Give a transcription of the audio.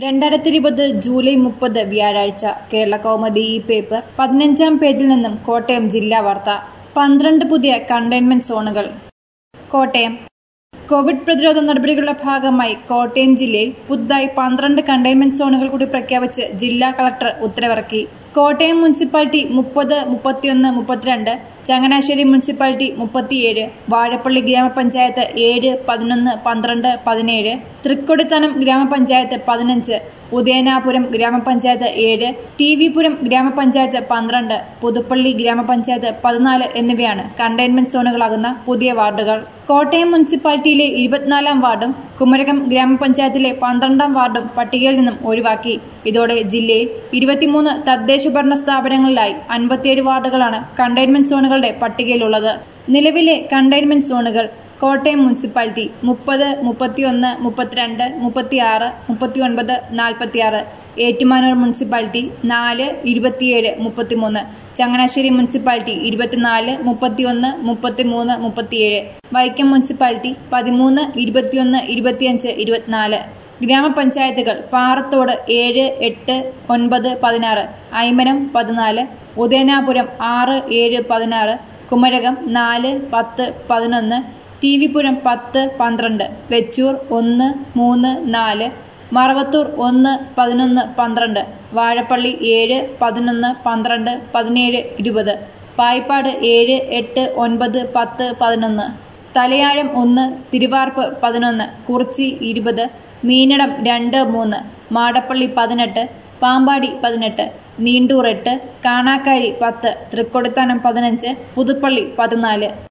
രണ്ടായിരത്തി ഇരുപത് ജൂലൈ മുപ്പത് വ്യാഴാഴ്ച കേരള കൗമുദി ഈ പേപ്പർ പതിനഞ്ചാം പേജിൽ നിന്നും കോട്ടയം ജില്ലാ വാർത്ത പന്ത്രണ്ട് പുതിയ കണ്ടെയ്ൻമെന്റ് സോണുകൾ കോട്ടയം കോവിഡ് പ്രതിരോധ നടപടികളുടെ ഭാഗമായി കോട്ടയം ജില്ലയിൽ പുതുതായി പന്ത്രണ്ട് കണ്ടെയ്ൻമെന്റ് സോണുകൾ കൂടി പ്രഖ്യാപിച്ച് ജില്ലാ കളക്ടർ ഉത്തരവിറക്കി കോട്ടയം മുനിസിപ്പാലിറ്റി മുപ്പത് മുപ്പത്തിയൊന്ന് മുപ്പത്തിരണ്ട് ചങ്ങനാശ്ശേരി മുനിസിപ്പാലിറ്റി മുപ്പത്തിയേഴ് വാഴപ്പള്ളി ഗ്രാമപഞ്ചായത്ത് ഏഴ് പതിനൊന്ന് പന്ത്രണ്ട് പതിനേഴ് തൃക്കൊടിത്തനം ഗ്രാമപഞ്ചായത്ത് പതിനഞ്ച് ഉദയനാപുരം ഗ്രാമപഞ്ചായത്ത് ഏഴ് ടി വിപുരം ഗ്രാമപഞ്ചായത്ത് പന്ത്രണ്ട് പുതുപ്പള്ളി ഗ്രാമപഞ്ചായത്ത് പതിനാല് എന്നിവയാണ് കണ്ടെയ്ൻമെന്റ് സോണുകളാകുന്ന പുതിയ വാർഡുകൾ കോട്ടയം മുനിസിപ്പാലിറ്റിയിലെ ഇരുപത്തിനാലാം വാർഡും കുമരകം ഗ്രാമപഞ്ചായത്തിലെ പന്ത്രണ്ടാം വാർഡും പട്ടികയിൽ നിന്നും ഒഴിവാക്കി ഇതോടെ ജില്ലയിൽ ഇരുപത്തിമൂന്ന് തദ്ദേശ ഭരണ സ്ഥാപനങ്ങളിലായി അൻപത്തിയേഴ് വാർഡുകളാണ് കണ്ടെയ്ൻമെന്റ് സോണുകളുടെ പട്ടികയിലുള്ളത് നിലവിലെ കണ്ടെയ്ൻമെന്റ് സോണുകൾ കോട്ടയം മുനിസിപ്പാലിറ്റി മുപ്പത് മുപ്പത്തിയൊന്ന് മുപ്പത്തിരണ്ട് മുപ്പത്തിയാറ് മുപ്പത്തിയൊൻപത് നാൽപ്പത്തിയാറ് ഏറ്റുമാനൂർ മുനിസിപ്പാലിറ്റി നാല് ഇരുപത്തിയേഴ് മുപ്പത്തിമൂന്ന് ചങ്ങനാശ്ശേരി മുനിസിപ്പാലിറ്റി ഇരുപത്തിനാല് മുപ്പത്തിയൊന്ന് മുപ്പത്തിമൂന്ന് മുപ്പത്തിയേഴ് വൈക്കം മുനിസിപ്പാലിറ്റി പതിമൂന്ന് ഇരുപത്തിയൊന്ന് ഇരുപത്തിയഞ്ച് ഇരുപത്തിനാല് ഗ്രാമപഞ്ചായത്തുകൾ പാറത്തോട് ഏഴ് എട്ട് ഒൻപത് പതിനാറ് ഐമനം പതിനാല് ഉദയനാപുരം ആറ് ഏഴ് പതിനാറ് കുമരകം നാല് പത്ത് പതിനൊന്ന് ടി വിപുരം പത്ത് പന്ത്രണ്ട് വെച്ചൂർ ഒന്ന് മൂന്ന് നാല് മറവത്തൂർ ഒന്ന് പതിനൊന്ന് പന്ത്രണ്ട് വാഴപ്പള്ളി ഏഴ് പതിനൊന്ന് പന്ത്രണ്ട് പതിനേഴ് ഇരുപത് പായിപ്പാട് ഏഴ് എട്ട് ഒൻപത് പത്ത് പതിനൊന്ന് തലയാഴം ഒന്ന് തിരുവാർപ്പ് പതിനൊന്ന് കുറിച്ചി ഇരുപത് മീനടം രണ്ട് മൂന്ന് മാടപ്പള്ളി പതിനെട്ട് പാമ്പാടി പതിനെട്ട് നീണ്ടൂർ എട്ട് കാണാക്കാരി പത്ത് തൃക്കൊടിത്താനം പതിനഞ്ച് പുതുപ്പള്ളി പതിനാല്